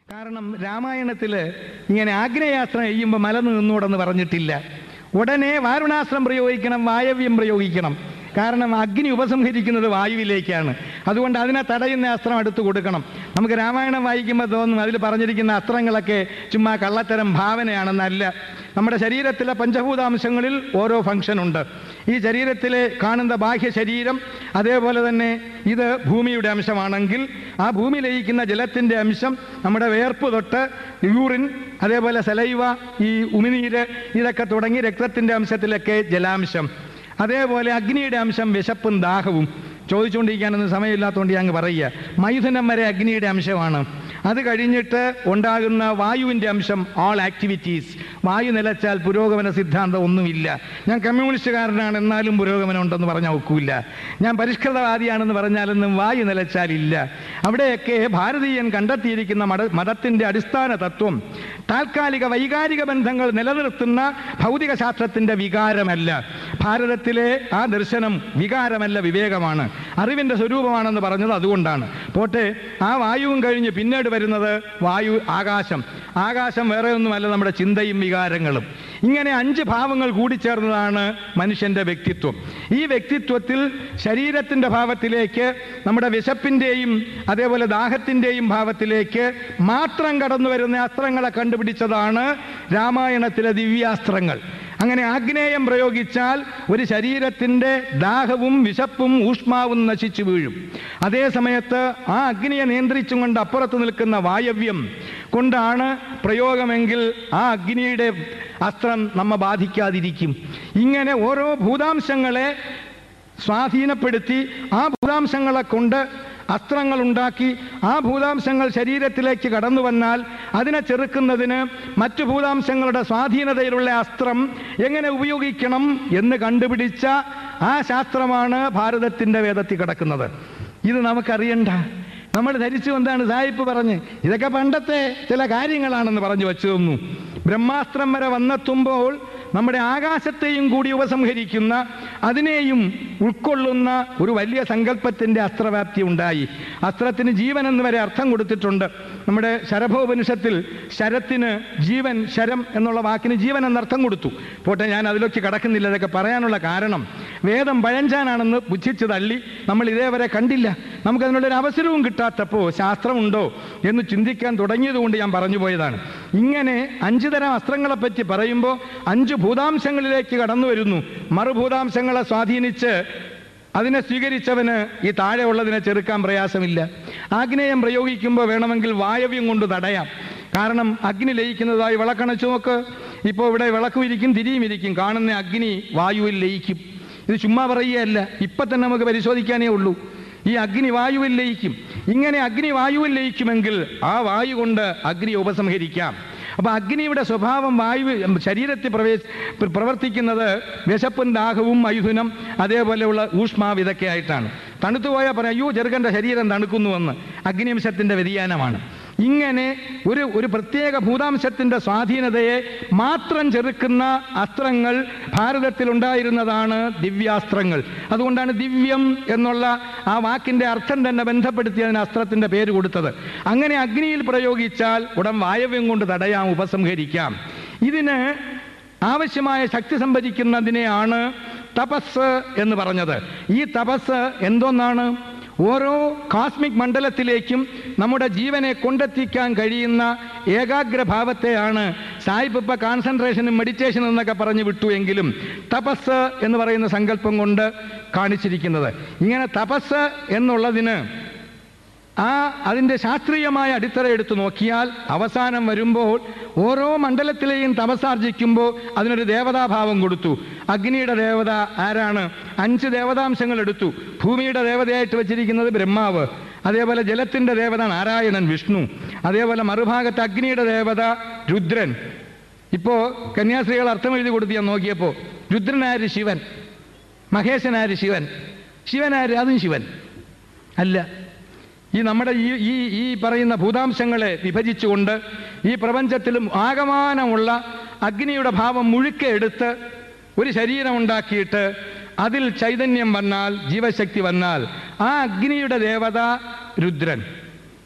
കാരണം രാമായണത്തിൽ ഇങ്ങനെ ആഗ്നേയാസ്ത്രം ചെയ്യുമ്പോൾ മല നിന്നൂടെന്ന് പറഞ്ഞിട്ടില്ല ഉടനെ വാരുണാസ്ത്രം പ്രയോഗിക്കണം വായവ്യം പ്രയോഗിക്കണം കാരണം അഗ്നി ഉപസംഹരിക്കുന്നത് വായുവിലേക്കാണ് അതുകൊണ്ട് അതിനെ തടയുന്ന അസ്ത്രം എടുത്തു കൊടുക്കണം നമുക്ക് രാമായണം വായിക്കുമ്പോൾ തോന്നും അതിൽ പറഞ്ഞിരിക്കുന്ന അസ്ത്രങ്ങളൊക്കെ ചുമ്മാ കള്ളത്തരം ഭാവനയാണെന്നല്ല നമ്മുടെ ശരീരത്തിലെ പഞ്ചഭൂതാംശങ്ങളിൽ ഓരോ ഫംഗ്ഷൻ ഉണ്ട് ഈ ശരീരത്തിലെ കാണുന്ന ബാഹ്യ ശരീരം അതേപോലെ തന്നെ ഇത് ഭൂമിയുടെ അംശമാണെങ്കിൽ ആ ഭൂമി ലയിക്കുന്ന ജലത്തിൻ്റെ അംശം നമ്മുടെ വേർപ്പ് തൊട്ട് യൂറിൻ അതേപോലെ സലൈവ ഈ ഉമിനീര് ഇതൊക്കെ തുടങ്ങി രക്തത്തിൻ്റെ അംശത്തിലൊക്കെ ജലാംശം അതേപോലെ അഗ്നിയുടെ അംശം വിശപ്പും ദാഹവും ചോദിച്ചുകൊണ്ടിരിക്കാനൊന്നും സമയമില്ലാത്തതുകൊണ്ട് ഞാൻ അങ്ങ് പറയുക മൈഥുനം വരെ അഗ്നിയുടെ അംശമാണ് അത് കഴിഞ്ഞിട്ട് ഉണ്ടാകുന്ന വായുവിൻ്റെ അംശം ഓൾ ആക്ടിവിറ്റീസ് വായു നിലച്ചാൽ പുരോഗമന സിദ്ധാന്തം ഒന്നുമില്ല ഞാൻ കമ്മ്യൂണിസ്റ്റുകാരനാണ് എന്നാലും പുരോഗമനം ഉണ്ടെന്ന് പറഞ്ഞാൽ ഒക്കില്ല ഞാൻ പരിഷ്കൃതവാദിയാണെന്ന് പറഞ്ഞാലൊന്നും വായു നിലച്ചാലില്ല അവിടെയൊക്കെ ഭാരതീയൻ കണ്ടെത്തിയിരിക്കുന്ന മത മതത്തിൻ്റെ അടിസ്ഥാന തത്വം താൽക്കാലിക വൈകാരിക ബന്ധങ്ങൾ നിലനിർത്തുന്ന ഭൗതിക ശാസ്ത്രത്തിൻ്റെ വികാരമല്ല ഭാരതത്തിലെ ആ ദർശനം വികാരമല്ല വിവേകമാണ് അറിവിൻ്റെ സ്വരൂപമാണെന്ന് പറഞ്ഞത് അതുകൊണ്ടാണ് പോട്ടെ ആ വായുവും കഴിഞ്ഞ് പിന്നീട് വരുന്നത് വായു ആകാശം ആകാശം വേറെ ഒന്നുമല്ല നമ്മുടെ ചിന്തയും വികാരങ്ങളും ഇങ്ങനെ അഞ്ച് ഭാവങ്ങൾ കൂടിച്ചേർന്നതാണ് മനുഷ്യൻ്റെ വ്യക്തിത്വം ഈ വ്യക്തിത്വത്തിൽ ശരീരത്തിൻ്റെ ഭാവത്തിലേക്ക് നമ്മുടെ വിശപ്പിൻ്റെയും അതേപോലെ ദാഹത്തിൻ്റെയും ഭാവത്തിലേക്ക് മാത്രം കടന്നു വരുന്ന അസ്ത്രങ്ങളെ കണ്ടുപിടിച്ചതാണ് രാമായണത്തിലെ ദിവ്യാസ്ത്രങ്ങൾ അങ്ങനെ ആഗ്നേയം പ്രയോഗിച്ചാൽ ഒരു ശരീരത്തിൻ്റെ ദാഹവും വിശപ്പും ഊഷ്മാവും നശിച്ചു വീഴും അതേ സമയത്ത് ആ അഗ്നിയെ നിയന്ത്രിച്ചും കൊണ്ട് അപ്പുറത്ത് നിൽക്കുന്ന വായവ്യം കൊണ്ടാണ് പ്രയോഗമെങ്കിൽ ആ അഗ്നിയുടെ അസ്ത്രം നമ്മെ ബാധിക്കാതിരിക്കും ഇങ്ങനെ ഓരോ ഭൂതാംശങ്ങളെ സ്വാധീനപ്പെടുത്തി ആ ഭൂതാംശങ്ങളെ കൊണ്ട് അസ്ത്രങ്ങൾ ഉണ്ടാക്കി ആ ഭൂതാംശങ്ങൾ ശരീരത്തിലേക്ക് കടന്നു വന്നാൽ അതിനെ ചെറുക്കുന്നതിന് മറ്റു ഭൂതാംശങ്ങളുടെ സ്വാധീനതയിലുള്ള അസ്ത്രം എങ്ങനെ ഉപയോഗിക്കണം എന്ന് കണ്ടുപിടിച്ച ആ ശാസ്ത്രമാണ് ഭാരതത്തിൻ്റെ വേദത്തിൽ കിടക്കുന്നത് ഇത് നമുക്കറിയണ്ട നമ്മൾ ധരിച്ചു എന്താണ് സായിപ്പ് പറഞ്ഞ് ഇതൊക്കെ പണ്ടത്തെ ചില കാര്യങ്ങളാണെന്ന് പറഞ്ഞു വച്ചു തന്നു ബ്രഹ്മാസ്ത്രം വരെ വന്നെത്തുമ്പോൾ നമ്മുടെ ആകാശത്തെയും കൂടി ഉപസംഹരിക്കുന്ന അതിനെയും ഉൾക്കൊള്ളുന്ന ഒരു വലിയ സങ്കല്പത്തിൻ്റെ അസ്ത്രവ്യാപ്തി ഉണ്ടായി അസ്ത്രത്തിന് ജീവൻ എന്ന് വരെ അർത്ഥം കൊടുത്തിട്ടുണ്ട് നമ്മുടെ ശരഭോപനിഷത്തിൽ ശരത്തിന് ജീവൻ ശരം എന്നുള്ള വാക്കിന് ജീവൻ എന്നർത്ഥം കൊടുത്തു പോട്ടെ ഞാൻ അതിലൊക്കെ കടക്കുന്നില്ല ഇതൊക്കെ പറയാനുള്ള കാരണം വേദം പഴഞ്ചാനാണെന്ന് പുച്ഛിച്ച് തള്ളി നമ്മൾ ഇതേവരെ കണ്ടില്ല നമുക്കതിനുള്ളൊരു അവസരവും കിട്ടാത്തപ്പോൾ ശാസ്ത്രമുണ്ടോ എന്ന് ചിന്തിക്കാൻ തുടങ്ങിയതുകൊണ്ട് ഞാൻ പറഞ്ഞു പോയതാണ് ഇങ്ങനെ അഞ്ച് തരം അസ്ത്രങ്ങളെപ്പറ്റി പറയുമ്പോൾ അഞ്ച് ഭൂതാംശങ്ങളിലേക്ക് കടന്നു വരുന്നു മറുഭൂതാംശങ്ങളെ സ്വാധീനിച്ച് അതിനെ സ്വീകരിച്ചവന് ഈ താഴെ ഉള്ളതിനെ ചെറുക്കാൻ പ്രയാസമില്ല ആഗ്നേയം പ്രയോഗിക്കുമ്പോൾ വേണമെങ്കിൽ വായവ്യം കൊണ്ട് തടയാം കാരണം അഗ്നി ലയിക്കുന്നതായി വിളക്കണച്ചു നോക്ക് ഇപ്പോൾ ഇവിടെ വിളക്കും ഇരിക്കും തിരിയും ഇരിക്കും കാണുന്ന അഗ്നി വായുവിൽ ലയിക്കും ഇത് ചുമ്മാ പറയുകയല്ല ഇപ്പം തന്നെ നമുക്ക് പരിശോധിക്കാനേ ഉള്ളൂ ഈ അഗ്നി വായുവിൽ ലയിക്കും ഇങ്ങനെ അഗ്നി വായുവിൽ ലയിക്കുമെങ്കിൽ ആ വായു കൊണ്ട് അഗ്നി ഉപസംഹരിക്കാം അപ്പൊ അഗ്നിയുടെ സ്വഭാവം വായു ശരീരത്തിൽ പ്രവേശ പ്ര- പ്രവർത്തിക്കുന്നത് വിശപ്പും ദാഹവും മൈഥുനം അതേപോലെയുള്ള ഊഷ്മാവ് ഇതൊക്കെ ആയിട്ടാണ് തണുത്തു പോയാൽ പറയാം അയ്യോ ചെറുക്കൻ്റെ ശരീരം തണുക്കുന്നുവെന്ന് അഗ്നിവംശത്തിൻ്റെ വ്യതിയാനമാണ് ഇങ്ങനെ ഒരു ഒരു പ്രത്യേക ഭൂതാംശത്തിൻ്റെ സ്വാധീനതയെ മാത്രം ചെറുക്കുന്ന അസ്ത്രങ്ങൾ ഭാരതത്തിലുണ്ടായിരുന്നതാണ് ദിവ്യാസ്ത്രങ്ങൾ അതുകൊണ്ടാണ് ദിവ്യം എന്നുള്ള ആ വാക്കിൻ്റെ അർത്ഥം തന്നെ ബന്ധപ്പെടുത്തി അതിന് അസ്ത്രത്തിൻ്റെ പേര് കൊടുത്തത് അങ്ങനെ അഗ്നിയിൽ പ്രയോഗിച്ചാൽ ഉടൻ വായവ്യം കൊണ്ട് തടയാം ഉപസംഹരിക്കാം ഇതിന് ആവശ്യമായ ശക്തി സംഭരിക്കുന്നതിനെയാണ് തപസ് എന്ന് പറഞ്ഞത് ഈ തപസ് എന്തോന്നാണ് ഓരോ കാസ്മിക് മണ്ഡലത്തിലേക്കും നമ്മുടെ ജീവനെ കൊണ്ടെത്തിക്കാൻ കഴിയുന്ന ഏകാഗ്രഭാവത്തെയാണ് സായിപ്പ് ഇപ്പം കോൺസെൻട്രേഷനും മെഡിറ്റേഷനും എന്നൊക്കെ പറഞ്ഞു വിട്ടു എങ്കിലും തപസ് എന്ന് പറയുന്ന സങ്കല്പം കൊണ്ട് കാണിച്ചിരിക്കുന്നത് ഇങ്ങനെ തപസ് എന്നുള്ളതിന് ആ അതിൻ്റെ ശാസ്ത്രീയമായ അടിത്തറ എടുത്തു നോക്കിയാൽ അവസാനം വരുമ്പോൾ ഓരോ മണ്ഡലത്തിലെയും തപസാർജിക്കുമ്പോൾ അതിനൊരു ദേവതാഭാവം കൊടുത്തു അഗ്നിയുടെ ദേവത ആരാണ് അഞ്ച് ദേവതാംശങ്ങൾ എടുത്തു ഭൂമിയുടെ ദേവതയായിട്ട് വെച്ചിരിക്കുന്നത് ബ്രഹ്മാവ് അതേപോലെ ജലത്തിൻ്റെ ദേവത നാരായണൻ വിഷ്ണു അതേപോലെ മറുഭാഗത്ത് അഗ്നിയുടെ ദേവത രുദ്രൻ ഇപ്പോൾ കന്യാസ്ത്രീകൾ അർത്ഥം എഴുതി കൊടുത്ത് ഞാൻ നോക്കിയപ്പോൾ രുദ്രനാര് ശിവൻ മഹേശനാര് ശിവൻ ശിവനാര് അതും ശിവൻ അല്ല ഈ നമ്മുടെ ഈ ഈ ഈ പറയുന്ന ഭൂതാംശങ്ങളെ വിഭജിച്ചുകൊണ്ട് ഈ പ്രപഞ്ചത്തിലും ആകമാനമുള്ള അഗ്നിയുടെ ഭാവം മുഴുക്കെ എടുത്ത് ഒരു ശരീരം ഉണ്ടാക്കിയിട്ട് അതിൽ ചൈതന്യം വന്നാൽ ജീവശക്തി വന്നാൽ ആ അഗ്നിയുടെ ദേവത രുദ്രൻ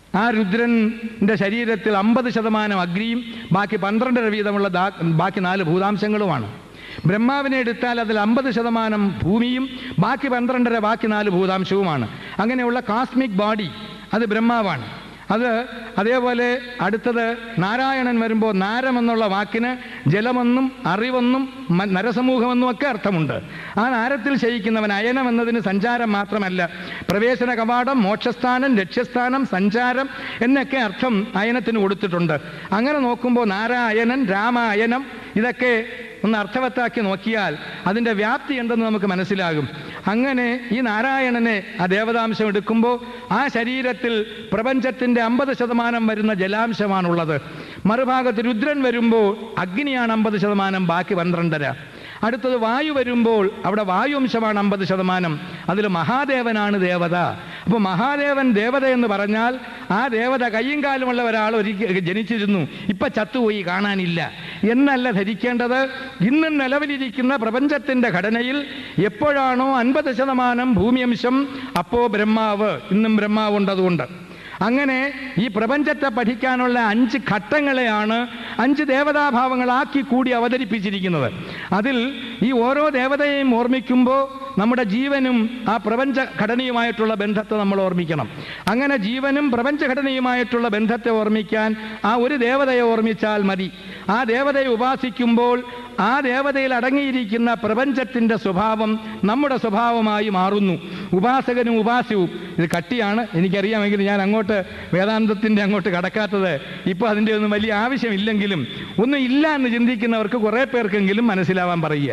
ആ രുദ്രന്റെ ശരീരത്തിൽ അമ്പത് ശതമാനം അഗ്നിയും ബാക്കി പന്ത്രണ്ടര വീതമുള്ള ദാ- ബാക്കി നാല് ഭൂതാംശങ്ങളുമാണ് ബ്രഹ്മാവിനെ എടുത്താൽ അതിൽ അമ്പത് ശതമാനം ഭൂമിയും ബാക്കി പന്ത്രണ്ടര ബാക്കി നാല് ഭൂതാംശവുമാണ് അങ്ങനെയുള്ള കാസ്മിക് ബോഡി അത് ബ്രഹ്മാവാണ് അത് അതേപോലെ അടുത്തത് നാരായണൻ വരുമ്പോൾ നാരം എന്നുള്ള വാക്കിന് ജലമെന്നും അറിവെന്നും മ- നരസമൂഹമെന്നും ഒക്കെ അർത്ഥമുണ്ട് ആ നാരത്തിൽ ശയിക്കുന്നവൻ അയനം എന്നതിന് സഞ്ചാരം മാത്രമല്ല പ്രവേശന കവാടം മോക്ഷസ്ഥാനം ലക്ഷ്യസ്ഥാനം സഞ്ചാരം എന്നൊക്കെ അർത്ഥം അയനത്തിന് കൊടുത്തിട്ടുണ്ട് അങ്ങനെ നോക്കുമ്പോൾ നാരായണൻ രാമായനം ഇതൊക്കെ ഒന്ന് അർത്ഥവത്താക്കി നോക്കിയാൽ അതിൻ്റെ വ്യാപ്തി എന്തെന്ന് നമുക്ക് മനസ്സിലാകും അങ്ങനെ ഈ നാരായണനെ ആ ദേവതാംശം എടുക്കുമ്പോൾ ആ ശരീരത്തിൽ പ്രപഞ്ചത്തിൻ്റെ അമ്പത് ശതമാനം വരുന്ന ജലാംശമാണുള്ളത് മറുഭാഗത്ത് രുദ്രൻ വരുമ്പോൾ അഗ്നിയാണ് അമ്പത് ശതമാനം ബാക്കി പന്ത്രണ്ടര അടുത്തത് വായു വരുമ്പോൾ അവിടെ വായുവംശമാണ് അമ്പത് ശതമാനം അതിൽ മഹാദേവനാണ് ദേവത അപ്പോൾ മഹാദേവൻ ദേവത എന്ന് പറഞ്ഞാൽ ആ ദേവത കയ്യും കാലുമുള്ള ഒരാൾ ഒരിക്കൽ ജനിച്ചിരുന്നു ഇപ്പൊ ചത്തുപോയി കാണാനില്ല എന്നല്ല ധരിക്കേണ്ടത് ഇന്നും നിലവിലിരിക്കുന്ന പ്രപഞ്ചത്തിന്റെ ഘടനയിൽ എപ്പോഴാണോ അൻപത് ശതമാനം ഭൂമിയംശം അപ്പോ ബ്രഹ്മാവ് ഇന്നും ബ്രഹ്മാവുണ്ട് അതുകൊണ്ട് അങ്ങനെ ഈ പ്രപഞ്ചത്തെ പഠിക്കാനുള്ള അഞ്ച് ഘട്ടങ്ങളെയാണ് അഞ്ച് ദേവതാഭാവങ്ങളാക്കി കൂടി അവതരിപ്പിച്ചിരിക്കുന്നത് അതിൽ ഈ ഓരോ ദേവതയെയും ഓർമ്മിക്കുമ്പോൾ നമ്മുടെ ജീവനും ആ പ്രപഞ്ച ഘടനയുമായിട്ടുള്ള ബന്ധത്തെ നമ്മൾ ഓർമ്മിക്കണം അങ്ങനെ ജീവനും പ്രപഞ്ചഘടനയുമായിട്ടുള്ള ബന്ധത്തെ ഓർമ്മിക്കാൻ ആ ഒരു ദേവതയെ ഓർമ്മിച്ചാൽ മതി ആ ദേവതയെ ഉപാസിക്കുമ്പോൾ ആ ദേവതയിൽ അടങ്ങിയിരിക്കുന്ന പ്രപഞ്ചത്തിൻ്റെ സ്വഭാവം നമ്മുടെ സ്വഭാവമായി മാറുന്നു ഉപാസകനും ഉപാസ്യവും ഇത് കട്ടിയാണ് എനിക്കറിയാമെങ്കിൽ ഞാൻ അങ്ങോട്ട് വേദാന്തത്തിൻ്റെ അങ്ങോട്ട് കടക്കാത്തത് ഇപ്പോൾ അതിൻ്റെ ഒന്നും വലിയ ആവശ്യമില്ലെങ്കിലും ഒന്നും ഇല്ല എന്ന് ചിന്തിക്കുന്നവർക്ക് കുറേ പേർക്കെങ്കിലും മനസ്സിലാവാൻ പറയുക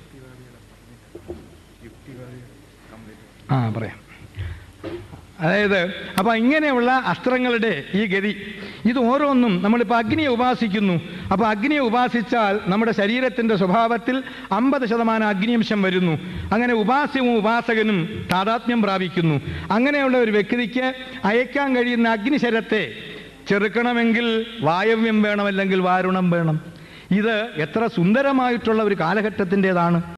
ആ പറയാം അതായത് അപ്പൊ ഇങ്ങനെയുള്ള അസ്ത്രങ്ങളുടെ ഈ ഗതി ഇത് ഓരോന്നും നമ്മളിപ്പോൾ അഗ്നിയെ ഉപാസിക്കുന്നു അപ്പോൾ അഗ്നിയെ ഉപാസിച്ചാൽ നമ്മുടെ ശരീരത്തിന്റെ സ്വഭാവത്തിൽ അമ്പത് ശതമാനം അഗ്നിയംശം വരുന്നു അങ്ങനെ ഉപാസ്യവും ഉപാസകനും താതാത്മ്യം പ്രാപിക്കുന്നു അങ്ങനെയുള്ള ഒരു വ്യക്തിക്ക് അയക്കാൻ കഴിയുന്ന അഗ്നിശരത്തെ ചെറുക്കണമെങ്കിൽ വായവ്യം വേണം അല്ലെങ്കിൽ വാരുണം വേണം ഇത് എത്ര സുന്ദരമായിട്ടുള്ള ഒരു കാലഘട്ടത്തിൻ്റെതാണ്